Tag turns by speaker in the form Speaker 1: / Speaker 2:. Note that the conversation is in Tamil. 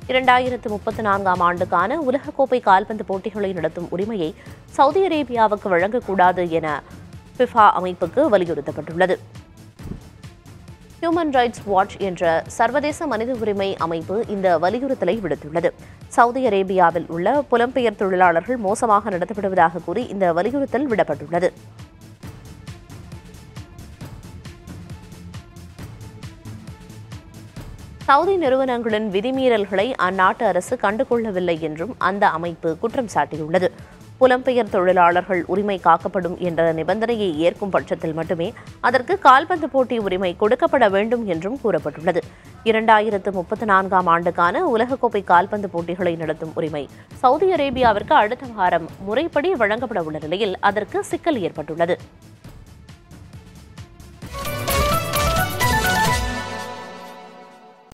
Speaker 1: இரண்டாயிரத்து முப்பத்தி நான்காம் ஆண்டுக்கான உலகக்கோப்பை கால்பந்து போட்டிகளை நடத்தும் உரிமையை சவுதி அரேபியாவுக்கு வழங்கக்கூடாது என ஃபிஃபா அமைப்புக்கு வலியுறுத்தப்பட்டுள்ளது ஹியூமன் ரைட்ஸ் வாட்ச் என்ற சர்வதேச மனித உரிமை அமைப்பு இந்த வலியுறுத்தலை விடுத்துள்ளது சவுதி அரேபியாவில் உள்ள புலம்பெயர் தொழிலாளர்கள் மோசமாக நடத்தப்படுவதாக கூறி இந்த வலியுறுத்தல் விடப்பட்டுள்ளது சவுதி நிறுவனங்களின் விதிமீறல்களை அந்நாட்டு அரசு கண்டுகொள்ளவில்லை என்றும் அந்த அமைப்பு குற்றம் சாட்டியுள்ளது புலம்பெயர் தொழிலாளர்கள் உரிமை காக்கப்படும் என்ற நிபந்தனையை ஏற்கும் பட்சத்தில் மட்டுமே அதற்கு கால்பந்து போட்டி உரிமை கொடுக்கப்பட வேண்டும் என்றும் கூறப்பட்டுள்ளது இரண்டாயிரத்து முப்பத்தி நான்காம் ஆண்டுக்கான உலகக்கோப்பை கால்பந்து போட்டிகளை நடத்தும் உரிமை சவுதி அரேபியாவிற்கு அடுத்த வாரம் முறைப்படி வழங்கப்பட உள்ள நிலையில் அதற்கு சிக்கல் ஏற்பட்டுள்ளது